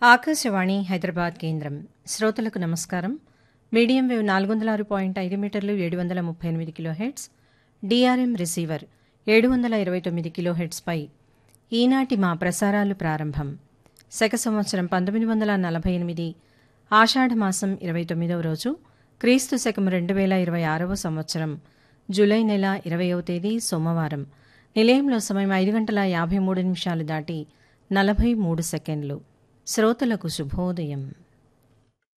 ఆకాశవాణి హైదరాబాద్ కేంద్రం శ్రోతలకు నమస్కారం మీడియం వేవ్ నాలుగు వందల ఆరు పాయింట్ ఐదు మీటర్లు ఏడు వందల ముప్పై ఎనిమిది కిలో హెడ్స్ డిఆర్ఎం రిసీవర్ ఏడు వందల ఇరవై తొమ్మిది కిలో హెడ్స్పై ఈనాటి మా ప్రసారాలు ప్రారంభం శక సంవత్సరం పంతొమ్మిది వందల నలభై ఎనిమిది ఆషాఢమాసం ఇరవై తొమ్మిదవ రోజు క్రీస్తు శకం రెండు వేల ఇరవై ఆరవ సంవత్సరం జూలై నెల ఇరవయవ తేదీ సోమవారం నిలయంలో సమయం ఐదు గంటల యాభై మూడు నిమిషాలు దాటి నలభై మూడు సెకండ్లు శ్రోతలకు శుభోదయం